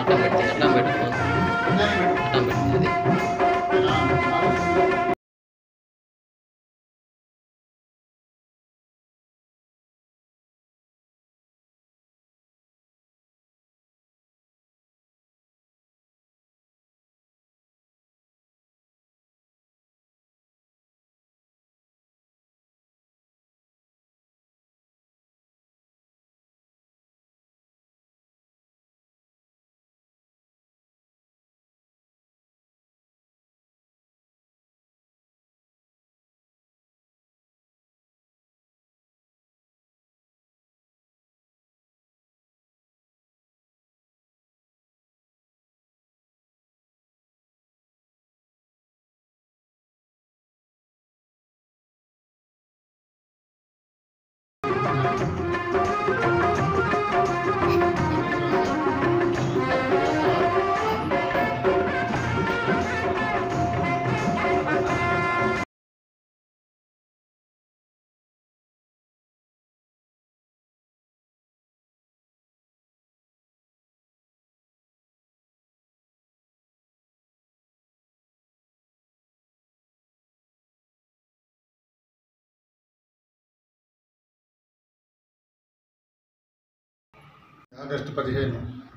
అట్లా పెట్టి అట్లా పెట్టుకో అట్లా పెట్టింది ఆగస్టు పదిహేను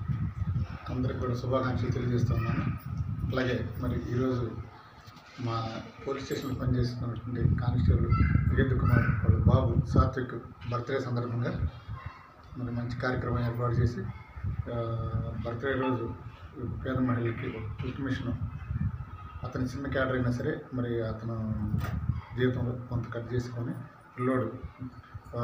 అందరికి కూడా శుభాకాంక్షలు తెలియజేస్తున్నాను అలాగే మరి ఈరోజు మా పోలీస్ స్టేషన్లో పనిచేస్తున్నటువంటి కానిస్టేబుల్ వీరేంద్ర కుమార్ వాళ్ళ బాబు సాత్విక్ బర్త్డే సందర్భంగా మరి మంచి కార్యక్రమం ఏర్పాటు చేసి ఆ, బర్త్డే రోజు పేద మహిళలకి ఫుడ్ మిషన్ అతని చిన్న క్యాడర్ అయినా సరే మరి అతను జీవితంలో కొంత కట్ చేసుకొని పిల్లోడు ఆ,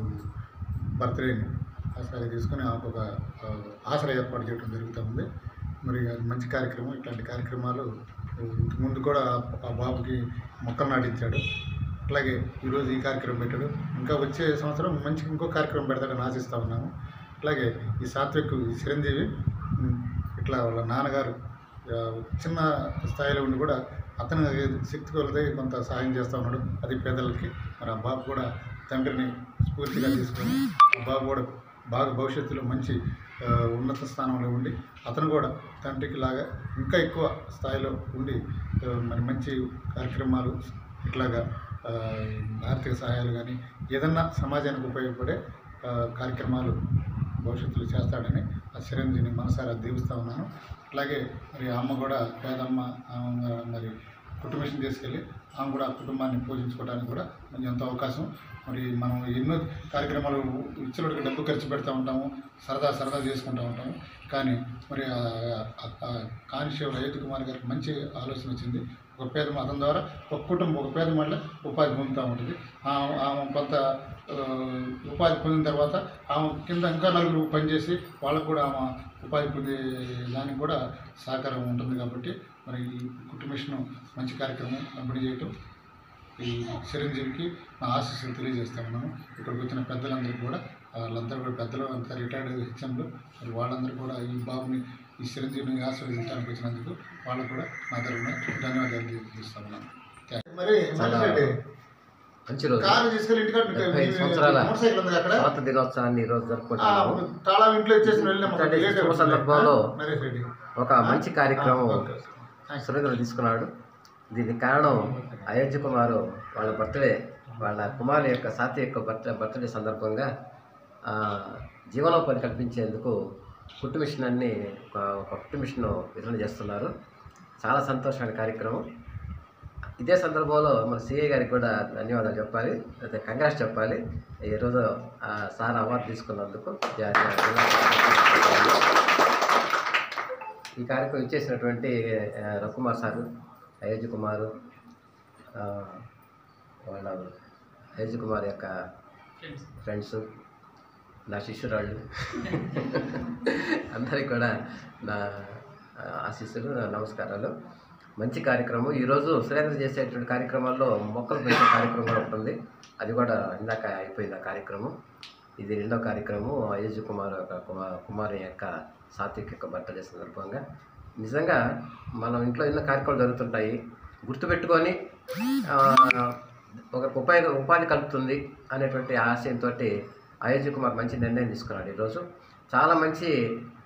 బర్త్డేని ఆసరాగా తీసుకొని ఆమెకు ఒక ఆ, ఆసరా ఏర్పాటు చేయడం జరుగుతూ ఉంది మరి అది మంచి కార్యక్రమం ఇట్లాంటి కార్యక్రమాలు ఇంతకు ముందు కూడా ఆ- ఆ బాబుకి మొక్కలు నాటించాడు అట్లాగే ఈరోజు ఈ కార్యక్రమం పెట్టాడు ఇంకా వచ్చే సంవత్సరం మంచి ఇంకో కార్యక్రమం పెడతాడని ఆశిస్తూ ఉన్నాము అట్లాగే ఈ సాత్విక్ ఈ చిరంజీవి ఉమ్, ఇట్లా వాళ్ళ నాన్నగారు ఆ, చిన్న స్థాయిలో ఉండి కూడా అతను శక్తి కొలతే కొంత సహాయం చేస్తూ ఉన్నాడు అది పేదలకి మరి ఆ బాబు కూడా తండ్రిని స్ఫూర్తిగా తీసుకొని ఆ బాబు కూడా బాగా భవిష్యత్తులో మంచి ఆ, ఉన్నత స్థానంలో ఉండి అతను కూడా తండ్రికి లాగా ఇంకా ఎక్కువ స్థాయిలో ఉండి ఆ, మరి మంచి కార్యక్రమాలు ఇట్లాగా ఆ, ఆర్థిక సహాయాలు కానీ ఏదన్నా సమాజానికి ఉపయోగపడే ఆ, కార్యక్రమాలు భవిష్యత్తులో చేస్తాడని ఆ చిరంజీవిని మనసారా దీవిస్తూ ఉన్నాను అలాగే మరి అమ్మ కూడా పేదమ్మ ఆమె మరి కుటుంబం తీసుకెళ్ళి ఆమె కూడా ఆ కుటుంబాన్ని పోషించుకోవడానికి కూడా కొంచెం ఎంతో అవకాశం మరి మనం ఎన్నో కార్యక్రమాలు ఇచ్చులకి డబ్బు ఖర్చు పెడతా ఉంటాము సరదా సరదా చేసుకుంటూ ఉంటాము కానీ మరి కానిస్టేబుల్ అయోధ్య కుమార్ గారికి మంచి ఆలోచన వచ్చింది ఒక పేద అతని ద్వారా ఒక కుటుంబం ఒక పేద మహిళ ఉపాధి పొందుతూ ఉంటుంది ఆమె ఆమె కొంత ఆ, ఉపాధి పొందిన తర్వాత ఆమె కింద ఇంకా నలుగురు పనిచేసి వాళ్ళకు కూడా ఆమె ఉపాధి పొందే దానికి కూడా సహకారం ఉంటుంది కాబట్టి మరి ఈ కుటుంబిషన్ మంచి కార్యక్రమం పంపిణీ చేయటం ఈ చిరంజీవికి నా ఆశీస్సులు తెలియజేస్తా ఉన్నాను ఇక్కడికి వచ్చిన పెద్దలందరికీ కూడా వాళ్ళందరూ కూడా పెద్దలు అంతా రిటైర్డ్ హెచ్ఎంలు మరి వాళ్ళందరూ కూడా ఈ బాబుని ఈ చిరంజీవిని ఆశీర్వదించడానికి వచ్చినందుకు వాళ్ళకు కూడా నా తరఫున ధన్యవాదాలు తెలియజేస్తా ఉన్నాను మరి చాలా మంచి రోజు కారు తీసుకెళ్ళి ఇంటికాడ డెబ్బై ఐదు సంవత్సరాల మోటార్ సైకిల్ ఉంది అక్కడ స్వాతంత్ర దినోత్సవాన్ని ఈ రోజు ఆ, జరుపుకుంటున్నాము తాళం ఇంట్లో ఇచ్చేసి వెళ్ళినాం ఇట్లాంటి శుభ సందర్భంలో నరేష్ రెడ్డి ఒక మంచి కార్యక్రమం ఓకే. థాంక్స్. సురేంద్ర తీసుకున్నాడు దీనికి కారణం అయోధ్య కుమారు వాళ్ళ బర్త్డే వాళ్ళ కుమారు యొక్క సాతి యొక్క బర్త్ బర్త్డే సందర్భంగా ఆ, జీవనోపాధి కల్పించేందుకు కుట్టు మిషన్ అన్ని ఒక ఒక కుట్టు మిషన్ వితరణ చేస్తున్నారు చాలా సంతోషమైన కార్యక్రమం ఇదే సందర్భంలో మన సిఐ గారికి కూడా ధన్యవాదాలు చెప్పాలి అయితే కంగ్రాట్స్ చెప్పాలి ఈరోజు ఆ సార్ అవార్డు తీసుకున్నందుకు జాతీయ ఈ కార్యక్రమం ఇచ్చేసినటువంటి ఆ, రఘుకుమార్ సారు అయోధ్య కుమారు ఆ, వాళ్ళ అయోధ్య కుమార్ యొక్క ఫ్రెండ్స్ నా శిష్యురాళ్ళు అందరికీ కూడా నా ఆ, ఆశీస్సులు నా నమస్కారాలు మంచి కార్యక్రమం ఈరోజు సురేంద్ర చేసేటువంటి కార్యక్రమాల్లో మొక్కలు పెంచే కార్యక్రమం కూడా ఉంటుంది అది కూడా ఇందాక అయిపోయింది ఆ కార్యక్రమం ఇది రెండో కార్యక్రమం అయోధ్య కుమార్ యొక్క కుమార్ కుమారి యొక్క సాత్విక్ యొక్క బర్త్డే సందర్భంగా నిజంగా మనం ఇంట్లో ఎన్నో కార్యక్రమాలు జరుగుతుంటాయి గుర్తుపెట్టుకొని ఆ, ఒకరికి ఉపాధి ఉపాధి కలుగుతుంది అనేటువంటి ఆశయంతో అయోధ్య కుమార్ మంచి నిర్ణయం తీసుకున్నాడు ఈరోజు చాలా మంచి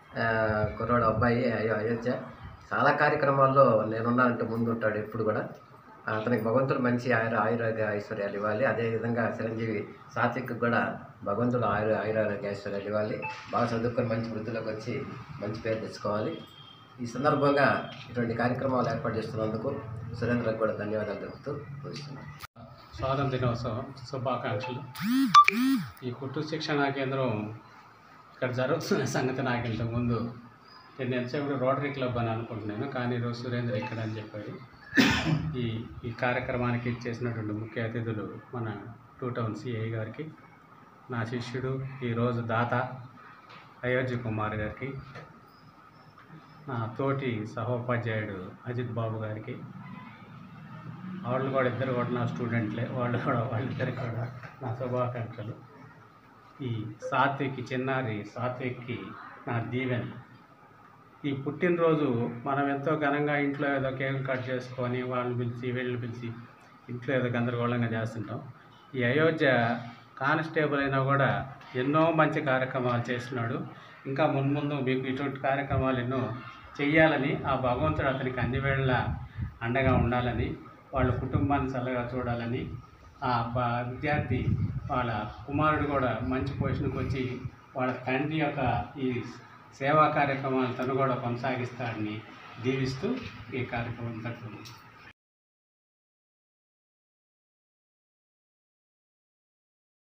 ఆ, కుర్రాడు అబ్బాయి అయ్యో అయోధ్య చాలా కార్యక్రమాల్లో నేనున్నానంటే ముందు ఉంటాడు ఎప్పుడు కూడా అతనికి భగవంతుడు మంచి ఆయుర ఆయురారోగ్య ఐశ్వర్యాలు ఇవ్వాలి అదేవిధంగా చిరంజీవి సాత్విక్ కూడా భగవంతుడు ఆయుర ఆయురారోగ్య ఐశ్వర్యాలు ఇవ్వాలి బాగా చదువుకొని మంచి వృద్ధిలోకి వచ్చి మంచి పేరు తెచ్చుకోవాలి ఈ సందర్భంగా ఇటువంటి కార్యక్రమాలు ఏర్పాటు చేస్తున్నందుకు సురేంద్రకు కూడా ధన్యవాదాలు తెలుపుతూ ముగిస్తున్నాను స్వాతంత్ర దినోత్సవం శుభాకాంక్షలు ఈ కుట్టు శిక్షణా కేంద్రం ఇక్కడ జరుగుతున్న సంగతి నాకు ఇంతకుముందు నేను ఎంతసేపు రోటరీ క్లబ్ అని అనుకుంటున్నాను కానీ ఈరోజు సురేంద్ర ఇక్కడ అని చెప్పాడు ఈ ఈ కార్యక్రమానికి ఇచ్చేసినటువంటి ముఖ్య అతిథులు మన టూ టౌన్ సిఐ గారికి నా శిష్యుడు ఈరోజు దాత అయోధ్య కుమార్ గారికి నా తోటి సహోపాధ్యాయుడు అజిత్ బాబు గారికి వాళ్ళు కూడా ఇద్దరు కూడా నా స్టూడెంట్లే వాళ్ళు కూడా వాళ్ళిద్దరికి కూడా నా శుభాకాంక్షలు ఈ సాత్విక్కి చిన్నారి సాత్విక్కి నా దీవెన ఈ పుట్టినరోజు మనం ఎంతో ఘనంగా ఇంట్లో ఏదో కేక్ కట్ చేసుకొని వాళ్ళని పిలిచి వీళ్ళని పిలిచి ఇంట్లో ఏదో గందరగోళంగా చేస్తుంటాం ఈ అయోధ్య కానిస్టేబుల్ అయినా కూడా ఎన్నో మంచి కార్యక్రమాలు చేస్తున్నాడు ఇంకా మున్ముందు మీకు ఇటువంటి కార్యక్రమాలు ఎన్నో చెయ్యాలని ఆ భగవంతుడు అతనికి అన్ని వేళ అండగా ఉండాలని వాళ్ళ కుటుంబాన్ని చల్లగా చూడాలని ఆ బ- విద్యార్థి వాళ్ళ కుమారుడు కూడా మంచి పొజిషన్కి వచ్చి వాళ్ళ తండ్రి యొక్క ఈ సేవా కార్యక్రమాలు తను కూడా కొనసాగిస్తాడని దీవిస్తూ ఈ కార్యక్రమం తగ్గుతుంది